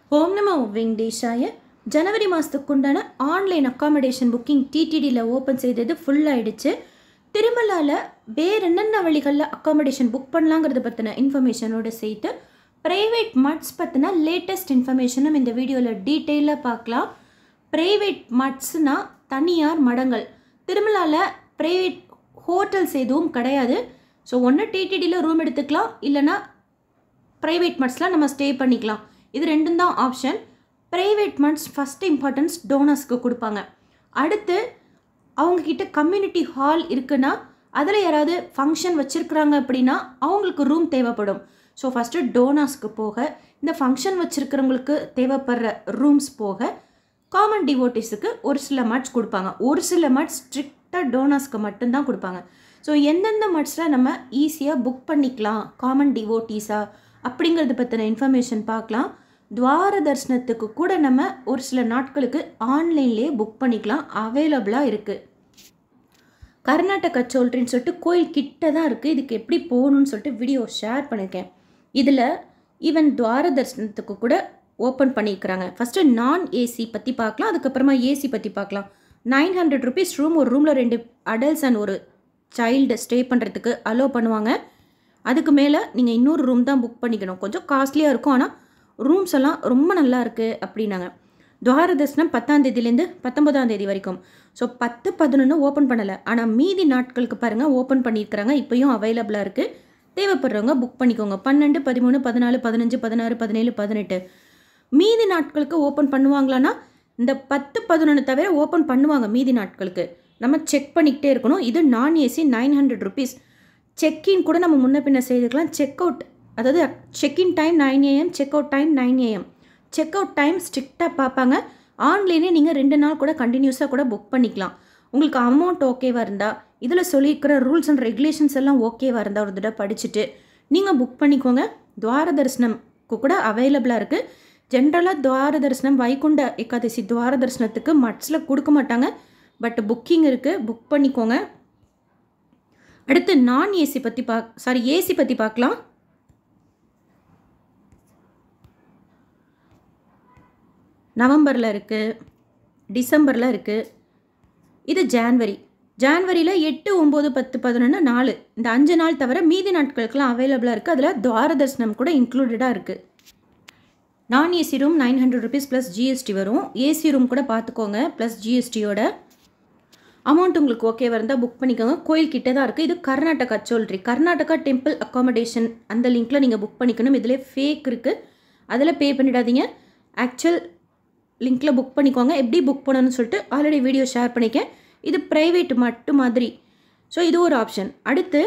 ஓம் நம வெங்கடேஷாய ஜனவரி மாதத்துக்கு உண்டான ஆன்லைன் அக்காமடேஷன் புக்கிங் டிடிடியில் ஓப்பன் செய்தது ஃபுல் ஆயிடுச்சு திருமலாவில் வேறு என்னென்ன வழிகளில் அக்காமடேஷன் புக் பண்ணலாங்கிறத பற்றின இன்ஃபர்மேஷனோடு சேர்த்து ப்ரைவேட் மட்ஸ் பற்றின லேட்டஸ்ட் இன்ஃபர்மேஷனும் இந்த வீடியோவில் டீட்டெயிலாக பார்க்கலாம் ப்ரைவேட் மட்ஸ்னால் தனியார் மடங்கள் திருமலாவில் ப்ரைவேட் ஹோட்டல்ஸ் எதுவும் கிடையாது ஸோ ஒன்று டிடிடியில் ரூம் எடுத்துக்கலாம் இல்லைன்னா ப்ரைவேட் மட்ஸில் நம்ம ஸ்டே பண்ணிக்கலாம் இது ரெண்டும் தான் option private mutts first importance டோனர்ஸ்க்கு கொடுப்பாங்க அடுத்து அவங்கக்கிட்ட கம்யூனிட்டி ஹால் இருக்குன்னா அதில் யாராவது ஃபங்க்ஷன் வச்சுருக்குறாங்க அப்படின்னா அவங்களுக்கு ரூம் தேவைப்படும் ஸோ ஃபஸ்ட்டு டோனாஸ்க்கு போக இந்த ஃபங்க்ஷன் வச்சுருக்கிறவங்களுக்கு தேவைப்படுற ரூம்ஸ் போக காமன் டிவோட்டிஸுக்கு ஒரு சில மட்ஸ் கொடுப்பாங்க ஒரு சில மட்ஸ் ஸ்ட்ரிக்டாக டோனாஸ்க்கு மட்டும்தான் கொடுப்பாங்க ஸோ எந்தெந்த மட்ஸில் நம்ம ஈஸியாக புக் பண்ணிக்கலாம் காமன் டிவோட்டிஸா அப்படிங்கிறத பற்றின இன்ஃபர்மேஷன் பார்க்கலாம் துவார தரிசனத்துக்கு கூட நம்ம ஒரு சில நாட்களுக்கு ஆன்லைன்லேயே புக் பண்ணிக்கலாம் அவைலபிளாக இருக்குது கர்நாடகா சோல்ட்ரின்னு சொல்லிட்டு கோயில் கிட்ட தான் இருக்குது இதுக்கு எப்படி போகணும்னு சொல்லிட்டு வீடியோ ஷேர் பண்ணியிருக்கேன் இதில் ஈவன் துவார தரிசனத்துக்கு கூட ஓப்பன் பண்ணியிருக்கிறாங்க ஃபஸ்ட்டு நான் ஏசி பற்றி பார்க்கலாம் அதுக்கப்புறமா ஏசி பற்றி பார்க்கலாம் நைன் ஹண்ட்ரட் ருபீஸ் ரூம் ஒரு ரூமில் ரெண்டு அடல்ட்ஸ் அண்ட் ஒரு சைல்டு ஸ்டே பண்ணுறதுக்கு அலோவ் பண்ணுவாங்க அதுக்கு மேலே நீங்கள் இன்னொரு ரூம் தான் புக் பண்ணிக்கணும் கொஞ்சம் காஸ்ட்லியாக இருக்கும் ஆனால் ரூம்ஸ் எல்லாம் ரொம்ப நல்லா இருக்குது அப்படின்னாங்க துவார தரிசனம் பத்தாம் தேதியிலேருந்து பத்தொன்பதாம் தேதி வரைக்கும் ஸோ பத்து பதினொன்று ஓப்பன் பண்ணலை ஆனால் மீதி நாட்களுக்கு பாருங்கள் ஓப்பன் பண்ணியிருக்கிறாங்க இப்போயும் அவைலபிளாக இருக்குது தேவைப்படுறவங்க புக் பண்ணிக்கோங்க பன்னெண்டு பதிமூணு பதினாலு பதினஞ்சு பதினாறு பதினேழு பதினெட்டு மீதி நாட்களுக்கு ஓப்பன் பண்ணுவாங்களான்னா இந்த பத்து பதினொன்று தவிர ஓப்பன் பண்ணுவாங்க மீதி நாட்களுக்கு நம்ம செக் பண்ணிக்கிட்டே இருக்கணும் இது நான் AC nine hundred rupees check in கூட நம்ம முன்ன பின்ன செய்துக்கலாம் செக் அவுட் அதாவது check in time nine AM check out time nine AM check out time ஸ்ட்ரிக்டாக பார்ப்பாங்க ஆன்லைனே நீங்கள் ரெண்டு நாள் கூட கண்டினியூஸாக கூட புக் பண்ணிக்கலாம் உங்களுக்கு அமௌண்ட் ஓகேவாக இருந்தால் இதில் சொல்லியிருக்கிற ரூல்ஸ் அண்ட் ரெகுலேஷன்ஸ் எல்லாம் ஓகேவாக இருந்தால் ஒரு தடவை படிச்சுட்டு நீங்கள் புக் பண்ணிக்கோங்க துவார தரிசனம்க்கு கூட அவைலபிளாக இருக்குது ஜென்ரலாக துவார தரிசனம் வைகுண்ட ஏகாதசி துவார தரிசனத்துக்கு மட்ஸில் கொடுக்க மாட்டாங்க பட் புக்கிங் இருக்குது புக் பண்ணிக்கோங்க அடுத்து நான் ஏசி பற்றி பாக் சாரி ஏசி பற்றி பார்க்கலாம் நவம்பரில் இருக்குது டிசம்பரில் இருக்குது இது ஜான்வரி ஜான்வரியில் எட்டு ஒம்பது பத்து பதினொன்று நாலு இந்த அஞ்சு நாள் தவிர மீதி நாட்களுக்கெல்லாம் அவைலபிளாக இருக்குது அதில் துவார தரிசனம் கூட இன்க்ளூடடாக இருக்குது நான் AC room nine hundred rupees plus GST வரும் ஏசி ரூம் கூட பார்த்துக்கோங்க ப்ளஸ் ஜிஎஸ்டியோட அமௌண்ட் உங்களுக்கு ஓகேவாக இருந்தால் புக் பண்ணிக்கோங்க கோயில் கிட்டே தான் இருக்குது இது கர்நாடகா சோல்ட்ரி கர்நாடகா டெம்பிள் அக்காமடேஷன் அந்த லிங்க்கில் நீங்கள் புக் பண்ணிக்கணும் இதில் ஃபேக் இருக்குது அதில் பே பண்ணிடாதீங்க ஆக்சுவல் லிங்க்கில் புக் பண்ணிக்கோங்க எப்படி புக் பண்ணணும்னு சொல்லிட்டு ஆல்ரெடி வீடியோ ஷேர் பண்ணிக்கேன் இது ப்ரைவேட் மட்டும் மாதிரி ஸோ இது ஒரு ஆப்ஷன் அடுத்து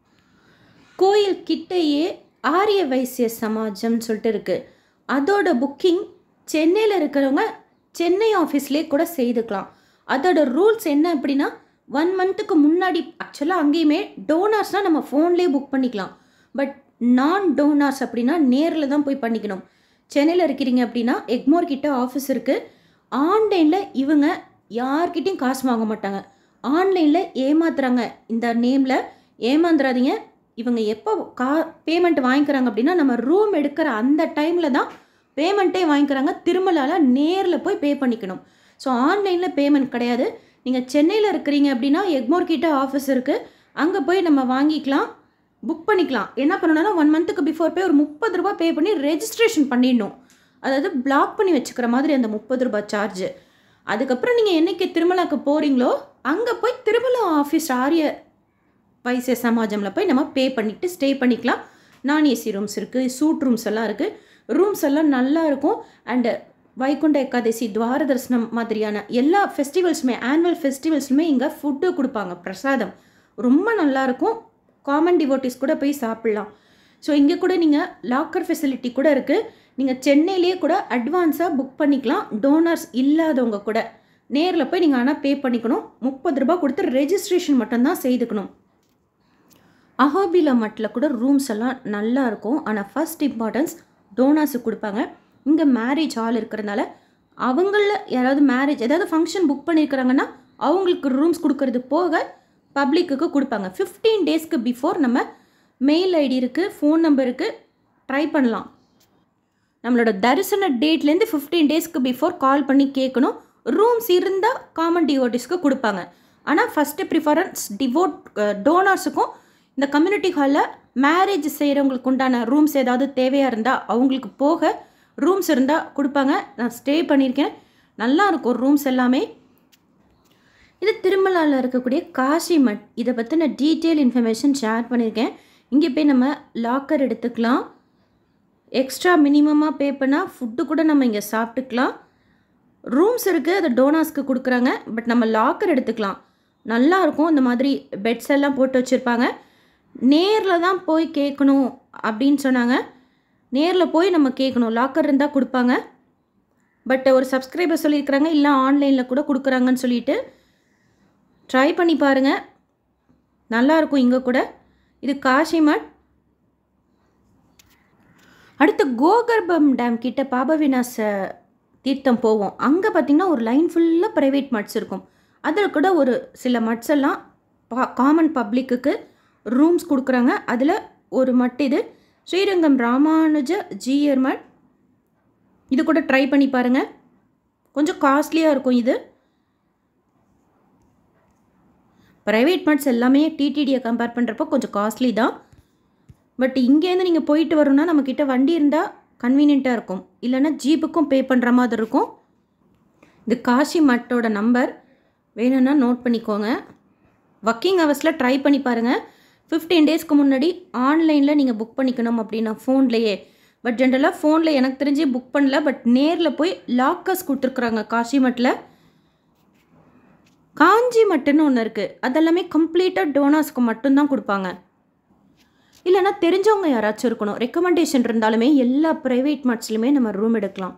கோயில் கிட்டேயே ஆரிய வைசிய சமாஜம்னு சொல்லிட்டு இருக்குது அதோட புக்கிங் சென்னையில் இருக்கிறவங்க சென்னை ஆஃபீஸ்லேயே கூட செய்துக்கலாம் அதோட ரூல்ஸ் என்ன அப்படின்னா ஒன் மந்த்துக்கு முன்னாடி ஆக்சுவலாக அங்கேயுமே டோனார்ஸ்னால் நம்ம ஃபோன்லேயே புக் பண்ணிக்கலாம் பட் நான் டோனார்ஸ் அப்படின்னா நேரில் தான் போய் பண்ணிக்கணும் சென்னையில் இருக்கிறீங்க அப்படின்னா எக்மோர் கிட்ட ஆஃபீஸ் இருக்குது ஆன்லைனில் இவங்க யார்கிட்டையும் காசு வாங்க மாட்டாங்க ஆன்லைனில் ஏமாத்துறாங்க இந்த நேமில் ஏமாந்துடாதீங்க இவங்க எப்போ கா பேமெண்ட் வாங்கிக்கிறாங்க அப்படின்னா நம்ம ரூம் எடுக்கிற அந்த டைமில் தான் பேமெண்ட்டே வாங்கிக்கிறாங்க திருமலால நேரில் போய் பே பண்ணிக்கணும் ஸோ ஆன்லைனில் பேமெண்ட் கிடையாது நீங்கள் சென்னையில் இருக்கிறீங்க அப்படின்னா எக்மோர் கிட்ட ஆஃபீஸ் இருக்குது அங்கே போய் நம்ம வாங்கிக்கலாம் புக் பண்ணிக்கலாம் என்ன பண்ணணும்னா ஒன் மந்த்துக்கு பிஃபோர் போய் ஒரு முப்பது ரூபா பே பண்ணி ரெஜிஸ்ட்ரேஷன் பண்ணிடணும் அதாவது பிளாக் பண்ணி வச்சுக்கிற மாதிரி அந்த முப்பது ரூபா சார்ஜ் அதுக்கப்புறம் நீங்கள் என்னைக்கு திருமலாக்கு போகிறீங்களோ அங்கே போய் திருமலா ஆஃபீஸ் ஆரிய வைசிய சமாஜமில் போய் நம்ம பே பண்ணிவிட்டு ஸ்டே பண்ணிக்கலாம் நான் ஏசி ரூம்ஸ் இருக்குது சூட் ரூம்ஸ் எல்லாம் இருக்குது ரூம்ஸ் எல்லாம் நல்லா இருக்கும் அண்டு வைகுண்ட ஏகாதசி துவார தரிசனம் மாதிரியான எல்லா ஃபெஸ்டிவல்ஸுமே ஆனுவல் ஃபெஸ்டிவல்ஸுமே இங்கே ஃபுட்டு கொடுப்பாங்க பிரசாதம் ரொம்ப நல்லாயிருக்கும் காமன் டிவோட்டிஸ் கூட போய் சாப்பிட்லாம் ஸோ இங்கே கூட நீங்கள் லாக்கர் ஃபெசிலிட்டி கூட இருக்குது நீங்கள் சென்னையிலேயே கூட அட்வான்ஸாக புக் பண்ணிக்கலாம் டோனர்ஸ் இல்லாதவங்க கூட நேரில் போய் நீங்கள் ஆனால் பே பண்ணிக்கணும் முப்பது ரூபா கொடுத்து ரெஜிஸ்ட்ரேஷன் மட்டும்தான் செய்துக்கணும் அஹோபிலா மட்டில் கூட ரூம்ஸ் எல்லாம் நல்லா இருக்கும் ஆனால் ஃபஸ்ட் இம்பார்ட்டன்ஸ் டோனாஸுக்கு கொடுப்பாங்க இங்கே மேரேஜ் ஹால் இருக்கிறதுனால அவங்கள யாராவது மேரேஜ் ஏதாவது ஃபங்க்ஷன் புக் பண்ணியிருக்கிறாங்கன்னா அவங்களுக்கு ரூம்ஸ் கொடுக்கறது போக பப்ளிக்குக்கு கொடுப்பாங்க ஃபிஃப்டீன் டேஸ்க்கு பிஃபோர் நம்ம மெயில் ஐடி இருக்குது ஃபோன் நம்பர் இருக்குது ட்ரை பண்ணலாம் நம்மளோட தரிசன டேட்லேருந்து ஃபிஃப்டீன் டேஸ்க்கு பிஃபோர் கால் பண்ணி கேட்கணும் ரூம்ஸ் இருந்தால் காமன் டிவோட்டிஸ்க்கு கொடுப்பாங்க ஆனால் ஃபஸ்ட்டு ப்ரிஃபரன்ஸ் டிவோட் டோனர்ஸுக்கும் இந்த கம்யூனிட்டி ஹாலில் மேரேஜ் செய்கிறவங்களுக்கு உண்டான ரூம்ஸ் ஏதாவது தேவையாக இருந்தால் அவங்களுக்கு போக ரூம்ஸ் இருந்தால் கொடுப்பாங்க நான் ஸ்டே பண்ணியிருக்கேன் நல்லா இருக்கும் ரூம்ஸ் எல்லாமே இது திருமலாவில் இருக்கக்கூடிய காசி மட் இதை பற்றின டீட்டெயில் இன்ஃபர்மேஷன் ஷேர் பண்ணியிருக்கேன் இங்கே போய் நம்ம லாக்கர் எடுத்துக்கலாம் எக்ஸ்ட்ரா மினிமமாக பே பண்ணால் ஃபுட்டு கூட நம்ம இங்கே சாப்பிட்டுக்கலாம் ரூம்ஸ் இருக்குது அது டோனாஸ்க்கு கொடுக்குறாங்க பட் நம்ம லாக்கர் எடுத்துக்கலாம் நல்லா இருக்கும் இந்த மாதிரி பெட்ஸ் எல்லாம் போட்டு வச்சுருப்பாங்க நேரில் தான் போய் கேட்கணும் அப்படின்னு சொன்னாங்க நேரில் போய் நம்ம கேட்கணும் லாக்கர் இருந்தால் கொடுப்பாங்க பட் ஒரு சப்ஸ்கிரைபர் சொல்லியிருக்கிறாங்க இல்லை ஆன்லைனில் கூட கொடுக்குறாங்கன்னு சொல்லிட்டு ட்ரை பண்ணி பாருங்கள் நல்லாயிருக்கும் இங்கே கூட இது காஷிமட் அடுத்து கோகர்பம் டேம் கிட்ட பாபவினாச தீர்த்தம் போவோம் அங்கே பார்த்திங்கன்னா ஒரு லைன் ஃபுல்லாக ப்ரைவேட் மட்ஸ் இருக்கும் அதில் கூட ஒரு சில மட்ஸ் எல்லாம் பா காமன் பப்ளிக்குக்கு ரூம்ஸ் கொடுக்குறாங்க அதில் ஒரு மட் இது ஸ்ரீரங்கம் ராமானுஜ ஜியர் மட் இது கூட ட்ரை பண்ணி பாருங்கள் கொஞ்சம் காஸ்ட்லியாக இருக்கும் இது ப்ரைவேட் மட்ஸ் எல்லாமே டிடிடியை கம்பேர் பண்ணுறப்போ கொஞ்சம் காஸ்ட்லி தான் பட் இங்கேருந்து நீங்கள் போயிட்டு வரணும்னா நம்மக்கிட்ட வண்டி இருந்தால் கன்வீனியண்ட்டாக இருக்கும் இல்லைன்னா ஜீப்புக்கும் பே பண்ணுற மாதிரி இருக்கும் இது காஷி மட்டோட நம்பர் வேணும்னா நோட் பண்ணிக்கோங்க ஒர்க்கிங் ஹவர்ஸில் ட்ரை பண்ணி பாருங்கள் ஃபிஃப்டீன் டேஸ்க்கு முன்னாடி ஆன்லைனில் நீங்கள் புக் பண்ணிக்கணும் அப்படின்னா ஃபோன்லேயே பட் ஜென்ரலாக ஃபோனில் எனக்கு தெரிஞ்சு புக் பண்ணல பட் நேரில் போய் லாக்கர்ஸ் கொடுத்துருக்குறாங்க காஷி மட்டில் காஞ்சி மட்டுன்னு ஒன்று இருக்குது அதெல்லாமே கம்ப்ளீட்டாக டோனாஸ்க்கு மட்டும்தான் கொடுப்பாங்க இல்லைனா தெரிஞ்சவங்க யாராச்சும் இருக்கணும் ரெக்கமெண்டேஷன் இருந்தாலுமே எல்லா ப்ரைவேட் மட்ஸ்லையுமே நம்ம ரூம் எடுக்கலாம்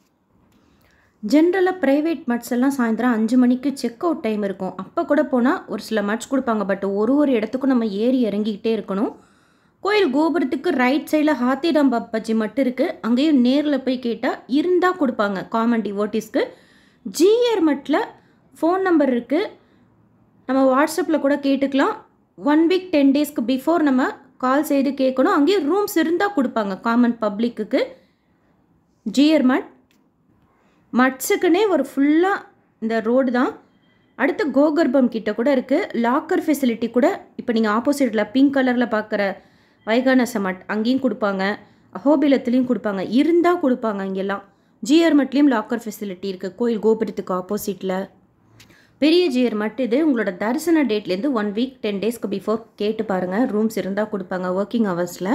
ஜென்ரலாக ப்ரைவேட் மட்ஸ் எல்லாம் சாயந்தரம் அஞ்சு மணிக்கு செக் அவுட் டைம் இருக்கும் அப்போ கூட போனால் ஒரு சில மட்ஸ் கொடுப்பாங்க பட் ஒரு ஒரு இடத்துக்கும் நம்ம ஏறி இறங்கிக்கிட்டே இருக்கணும் கோயில் கோபுரத்துக்கு ரைட் சைடில் ஹாத்திராம் பப்பாஜி மட்டும் இருக்குது அங்கேயும் நேரில் போய் கேட்டால் இருந்தால் கொடுப்பாங்க காமன் டிவோட்டிஸ்க்கு ஜிஆர் மட்டில் ஃபோன் நம்பர் இருக்குது நம்ம வாட்ஸ்அப்பில் கூட கேட்டுக்கலாம் ஒன் வீக் டென் டேஸ்க்கு பிஃபோர் நம்ம கால் செய்து கேட்கணும் அங்கேயும் ரூம்ஸ் இருந்தால் கொடுப்பாங்க காமன் பப்ளிக்குக்கு ஜிஆர் மட் மட்ஸுக்குன்னே ஒரு ஃபுல்லாக இந்த ரோடு தான் அடுத்து கோகர்பம் கிட்ட கூட இருக்குது லாக்கர் ஃபெசிலிட்டி கூட இப்போ நீங்கள் ஆப்போசிட்டில் பிங்க் கலரில் பார்க்குற வைகானச மட் அங்கேயும் கொடுப்பாங்க அஹோபிலத்துலேயும் கொடுப்பாங்க இருந்தால் கொடுப்பாங்க இங்கெல்லாம் ஜிஆர் மட்லேயும் லாக்கர் ஃபெசிலிட்டி இருக்குது கோயில் கோபுரத்துக்கு ஆப்போசிட்டில் பெரிய ஜியர் மட்டும் இது உங்களோட தரிசன டேட்லேருந்து ஒன் வீக் டென் டேஸ்க்கு பிஃபோர் கேட்டு பாருங்கள் ரூம்ஸ் இருந்தால் கொடுப்பாங்க ஒர்க்கிங் ஹவர்ஸில்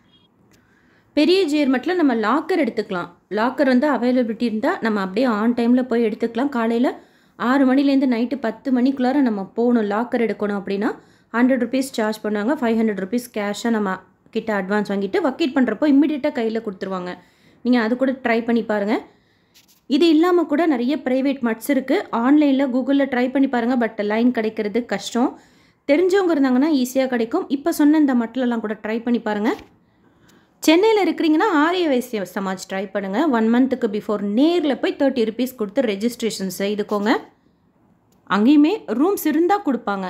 பெரிய ஜியர் மட்டில் நம்ம லாக்கர் எடுத்துக்கலாம் லாக்கர் வந்து அவைலபிலிட்டி இருந்தால் நம்ம அப்படியே ஆன் டைமில் போய் எடுத்துக்கலாம் காலையில் ஆறு மணிலேருந்து நைட்டு பத்து மணிக்குள்ளார நம்ம போகணும் லாக்கர் எடுக்கணும் அப்படின்னா ஹண்ட்ரட் ருபீஸ் சார்ஜ் பண்ணுவாங்க ஃபைவ் ஹண்ட்ரட் ருபீஸ் கேஷாக நம்ம கிட்ட அட்வான்ஸ் வாங்கிட்டு வக்கீட் பண்ணுறப்போ இம்மிடியட்டாக கையில் கொடுத்துருவாங்க நீங்கள் அது கூட ட்ரை பண்ணி பாருங்கள் இது இல்லாமல் கூட நிறைய ப்ரைவேட் மட்ஸ் இருக்குது ஆன்லைனில் கூகுளில் ட்ரை பண்ணி பாருங்கள் பட் லைன் கிடைக்கிறது கஷ்டம் தெரிஞ்சவங்க இருந்தாங்கன்னா ஈஸியாக கிடைக்கும் இப்போ சொன்ன இந்த மட்டிலெல்லாம் கூட ட்ரை பண்ணி பாருங்கள் சென்னையில் இருக்கிறீங்கன்னா ஆரிய வைசிய சமாஜ் ட்ரை பண்ணுங்கள் ஒன் மந்த்துக்கு பிஃபோர் நேரில் போய் தேர்ட்டி ருபீஸ் கொடுத்து ரெஜிஸ்ட்ரேஷன் செய்துக்கோங்க அங்கேயுமே ரூம்ஸ் இருந்தால் கொடுப்பாங்க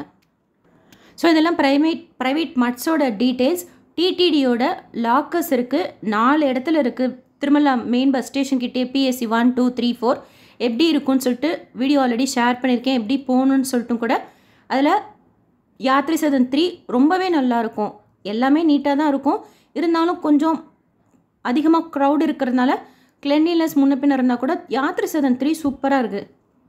ஸோ இதெல்லாம் ப்ரைவேட் ப்ரைவேட் மட்ஸோட டீட்டெயில்ஸ் டிடிடியோட லாக்கர்ஸ் இருக்குது நாலு இடத்துல இருக்குது திருமலா மெயின் பஸ் ஸ்டேஷன் கிட்டே PSC one two three four எப்படி இருக்கும்னு சொல்லிட்டு வீடியோ ஆல்ரெடி ஷேர் பண்ணியிருக்கேன் எப்படி போகணுன்னு சொல்லிட்டும் கூட அதில் யாத்ரி சதன் த்ரீ ரொம்பவே நல்லாயிருக்கும் எல்லாமே நீட்டாக தான் இருக்கும் இருந்தாலும் கொஞ்சம் அதிகமாக க்ரௌட் இருக்கிறதுனால கிளென்லினஸ் முன்ன பின்ன இருந்தால் கூட யாத்ரி சதன் த்ரீ சூப்பராக இருக்குது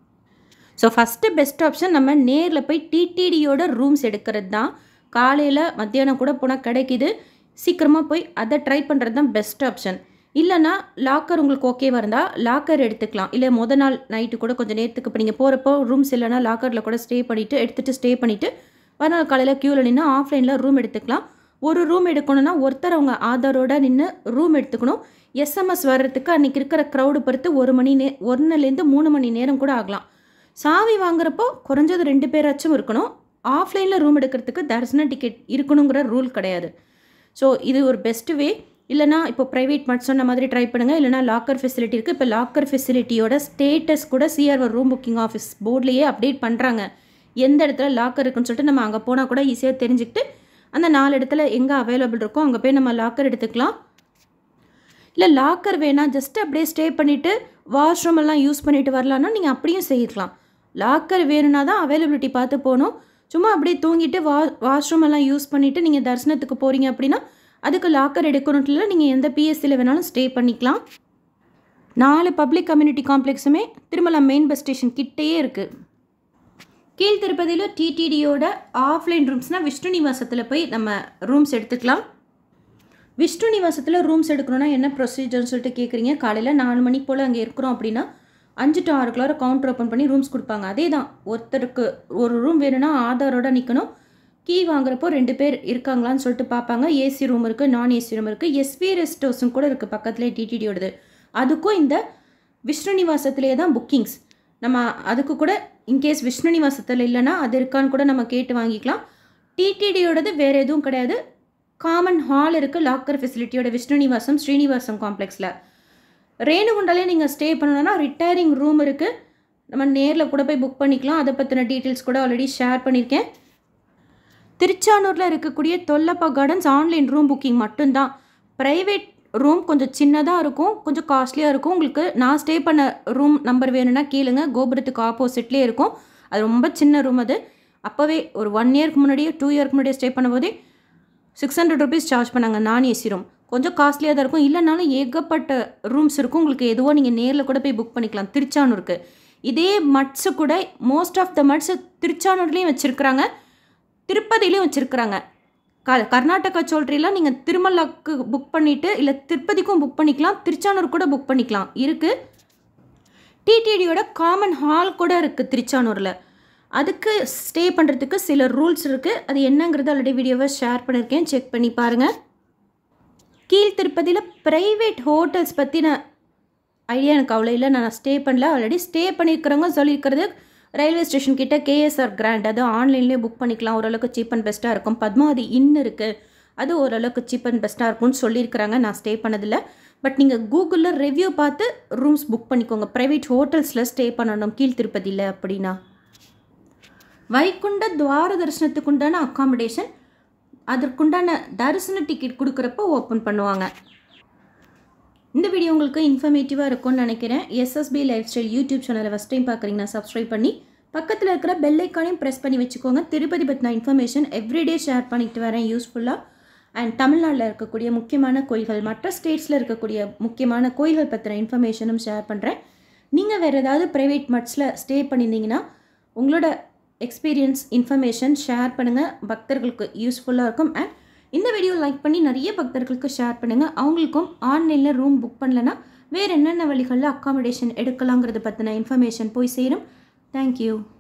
ஸோ ஃபஸ்ட்டு பெஸ்ட் ஆப்ஷன் நம்ம நேரில் போய் டிடிடியோட ரூம்ஸ் எடுக்கிறது தான் காலையில் மத்தியானம் கூட போனால் கிடைக்கிது சீக்கிரமாக போய் அதை ட்ரை பண்ணுறது தான் பெஸ்ட் ஆப்ஷன் இல்லைனா லாக்கர் உங்களுக்கு ஓகேவாக இருந்தால் லாக்கர் எடுத்துக்கலாம் இல்லை முத நாள் நைட்டு கூட கொஞ்சம் நேரத்துக்கு இப்போ நீங்கள் போகிறப்போ ரூம்ஸ் இல்லைனா லாக்கரில் கூட ஸ்டே பண்ணிவிட்டு எடுத்துகிட்டு ஸ்டே பண்ணிவிட்டு மறுநாள் காலையில் க்யூவில் நின்று ஆஃப்லைனில் ரூம் எடுத்துக்கலாம் ஒரு ரூம் எடுக்கணும்னா ஒருத்தர் அவங்க ஆதாரோட நின்று ரூம் எடுத்துக்கணும் எஸ்எம்எஸ் வர்றதுக்கு அன்றைக்கி இருக்கிற க்ரௌடு பொறுத்து ஒரு மணி நே ஒன்றுலேருந்து மூணு மணி நேரம் கூட ஆகலாம் சாவி வாங்குறப்போ குறைஞ்சது ரெண்டு பேராச்சும் இருக்கணும் ஆஃப்லைனில் ரூம் எடுக்கிறதுக்கு தரிசன டிக்கெட் இருக்கணுங்கிற ரூல் கிடையாது ஸோ இது ஒரு பெஸ்ட் வே இல்லைனா இப்போ ப்ரைவேட் மட் சொன்ன மாதிரி ட்ரை பண்ணுங்கள் இல்லைனா லாக்கர் ஃபெசிலிட்டி இருக்குது இப்போ லாக்கர் ஃபெசிலிட்டியோட ஸ்டேட்டஸ் கூட சிஆர்ஓ ரூம் புக்கிங் ஆஃபீஸ் போர்ட்லேயே அப்டேட் பண்ணுறாங்க எந்த இடத்துல லாக்கர் இருக்குன்னு சொல்லிட்டு நம்ம அங்கே போனால் கூட ஈஸியாக தெரிஞ்சுக்கிட்டு அந்த நாலு இடத்துல எங்கே அவைலபிள் இருக்கோ அங்கே போய் நம்ம லாக்கர் எடுத்துக்கலாம் இல்லை லாக்கர் வேணால் ஜஸ்ட் அப்படியே ஸ்டே பண்ணிவிட்டு வாஷ்ரூம் எல்லாம் யூஸ் பண்ணிட்டு வரலான்னா நீங்கள் அப்படியும் செய்யலாம் லாக்கர் வேணும்னா தான் அவைலபிலிட்டி பார்த்து போகணும் சும்மா அப்படியே தூங்கிட்டு வா வாஷ்ரூம் எல்லாம் யூஸ் பண்ணிவிட்டு நீங்கள் தரிசனத்துக்கு போகிறீங்க அப்படின்னா அதுக்கு லாக்கர் எடுக்கணும் இல்லை நீங்கள் எந்த பிஎஸ்சியில் வேணாலும் ஸ்டே பண்ணிக்கலாம் நாலு பப்ளிக் கம்யூனிட்டி காம்ப்ளெக்ஸுமே திருமலா மெயின் பஸ் ஸ்டேஷன் கிட்டேயே இருக்குது கீழ் திருப்பதியில் டிடிடியோட ஆஃப்லைன் ரூம்ஸ்னால் விஷ்ணு நிவாசத்தில் போய் நம்ம ரூம்ஸ் எடுத்துக்கலாம் விஷ்ணு நிவாசத்தில் ரூம்ஸ் எடுக்கணும்னா என்ன ப்ரொசீஜர்னு சொல்லிட்டு கேட்குறீங்க காலையில் நாலு மணிக்கு போல் அங்கே இருக்கிறோம் அப்படின்னா அஞ்சு டு ஆறுக்குள்ளார கவுண்டர் ஓப்பன் பண்ணி ரூம்ஸ் கொடுப்பாங்க அதே தான் ஒருத்தருக்கு ஒரு ரூம் வேணும்னா ஆதாரோட நிற்கணும் கீ வாங்குறப்போ ரெண்டு பேர் இருக்காங்களான்னு சொல்லிட்டு பார்ப்பாங்க ஏசி ரூம் இருக்குது நான் ஏசி ரூம் இருக்குது எஸ்பி ரெஸ்ட் ஹவுஸும் கூட இருக்குது பக்கத்துலேயே டிடிடியோடது அதுக்கும் இந்த விஷ்ணு நிவாசத்திலே தான் புக்கிங்ஸ் நம்ம அதுக்கு கூட இன்கேஸ் விஷ்ணு நிவாசத்தில் இல்லைன்னா அது இருக்கான்னு கூட நம்ம கேட்டு வாங்கிக்கலாம் டிடிடியோடது வேறு எதுவும் கிடையாது காமன் ஹால் இருக்குது லாக்கர் ஃபெசிலிட்டியோட விஷ்ணு நிவாசம் ஸ்ரீனிவாசம் காம்ப்ளெக்ஸில் ரேணுகுண்டாலே நீங்கள் ஸ்டே பண்ணணும்னா ரிட்டையரிங் ரூம் இருக்குது நம்ம நேரில் கூட போய் புக் பண்ணிக்கலாம் அதை பற்றின டீட்டெயில்ஸ் கூட ஆல்ரெடி ஷேர் பண்ணியிருக்கேன் திருச்சானூரில் இருக்கக்கூடிய Tollappa gardens online room booking மட்டும்தான் ப்ரைவேட் ரூம் கொஞ்சம் சின்னதாக இருக்கும் கொஞ்சம் காஸ்ட்லியாக இருக்கும் உங்களுக்கு நான் ஸ்டே பண்ண ரூம் நம்பர் வேணும்னா கேளுங்க கோபுரத்துக்கு ஆப்போசிட்லேயே இருக்கும் அது ரொம்ப சின்ன ரூம் அது அப்போவே ஒரு ஒன் இயர்க்கு முன்னாடியே டூ இயர்க்கு முன்னாடியே ஸ்டே பண்ணும்போதே சிக்ஸ் ஹண்ட்ரட் ருபீஸ் சார்ஜ் பண்ணாங்க நான் ஏசி ரூம் கொஞ்சம் காஸ்ட்லியாக தான் இருக்கும் இல்லைனாலும் ஏகப்பட்ட ரூம்ஸ் இருக்கும் உங்களுக்கு எதுவோ நீங்கள் நேரில் கூட போய் புக் பண்ணிக்கலாம் திருச்சானூருக்கு இதே மட்ஸு கூட மோஸ்ட் ஆஃப் த மட்ஸு திருச்சானூர்லேயும் வச்சுருக்குறாங்க திருப்பதிலையும் வச்சுருக்குறாங்க க கர்நாடகா சோல்ட்ரிலாம் நீங்கள் திருமலாக்கு புக் பண்ணிவிட்டு இல்லை திருப்பதிக்கும் புக் பண்ணிக்கலாம் திருச்சானூர் கூட புக் பண்ணிக்கலாம் இருக்குது டிடிடியோட காமன் ஹால் கூட இருக்குது திருச்சானூரில் அதுக்கு ஸ்டே பண்ணுறதுக்கு சில ரூல்ஸ் இருக்குது அது என்னங்கிறது ஆல்ரெடி வீடியோவை ஷேர் பண்ணியிருக்கேன் செக் பண்ணி பாருங்கள் கீழ் திருப்பதியில் ப்ரைவேட் ஹோட்டல்ஸ் பற்றின ஐடியா எனக்கு அவ்வளோ இல்லை நான் ஸ்டே பண்ணல ஆல்ரெடி ஸ்டே பண்ணியிருக்கிறவங்க சொல்லியிருக்கிறது ரயில்வே ஸ்டேஷன் கிட்ட கேஎஸ்ஆர் கிராண்ட் அது ஆன்லைன்லேயே புக் பண்ணிக்கலாம் ஓரளவுக்கு சீப் அண்ட் பெஸ்ட்டாக இருக்கும் பத்மாவதி இன் இருக்குது அது ஓரளவுக்கு சீப் அண்ட் பெஸ்ட்டாக இருக்கும்னு சொல்லியிருக்கிறாங்க நான் ஸ்டே பண்ணதில்லை பட் நீங்கள் கூகுளில் ரிவ்யூ பார்த்து ரூம்ஸ் புக் பண்ணிக்கோங்க ப்ரைவேட் ஹோட்டல்ஸில் ஸ்டே பண்ணணும் கீழ் திருப்பதியில் அப்படின்னா வைகுண்ட துவார தரிசனத்துக்கு உண்டான அக்காமடேஷன் அதற்குண்டான தரிசன டிக்கெட் கொடுக்குறப்ப ஓப்பன் பண்ணுவாங்க இந்த வீடியோ உங்களுக்கு இன்ஃபர்மேட்டிவாக இருக்கும்னு நினைக்கிறேன் எஸ்எஸ்பி லைஃப் ஸ்டைல் யூடியூப் சேனலை ஃபஸ்ட் டைம் பார்க்குறீங்கன்னா சப்ஸ்கிரைப் பண்ணி பக்கத்தில் இருக்கிற பெல் ஐக்கானையும் ப்ரெஸ் பண்ணி வச்சுக்கோங்க திருப்பதி பற்றின இன்ஃபர்மேஷன் எவ்ரிடே ஷேர் பண்ணிட்டு வரேன் யூஸ்ஃபுல்லாக அண்ட் தமிழ்நாட்டில் இருக்கக்கூடிய முக்கியமான கோயில்கள் மற்ற ஸ்டேட்ஸில் இருக்கக்கூடிய முக்கியமான கோயில்கள் பற்றின இன்ஃபர்மேஷனும் ஷேர் பண்ணுறேன் நீங்கள் வேறு ஏதாவது ப்ரைவேட் மட்ஸில் ஸ்டே பண்ணியிருந்தீங்கன்னா உங்களோட எக்ஸ்பீரியன்ஸ் இன்ஃபர்மேஷன் ஷேர் பண்ணுங்கள் பக்தர்களுக்கு யூஸ்ஃபுல்லாக இருக்கும் அண்ட் இந்த வீடியோ லைக் பண்ணி நிறைய பக்தர்களுக்கு ஷேர் பண்ணுங்கள் அவங்களுக்கும் ஆன்லைனில் ரூம் புக் பண்ணலன்னா வேறு என்னென்ன வழிகளில் அக்காமடேஷன் எடுக்கலாங்கிறத பற்றின இன்ஃபர்மேஷன் போய் சேரும் தேங்க்யூ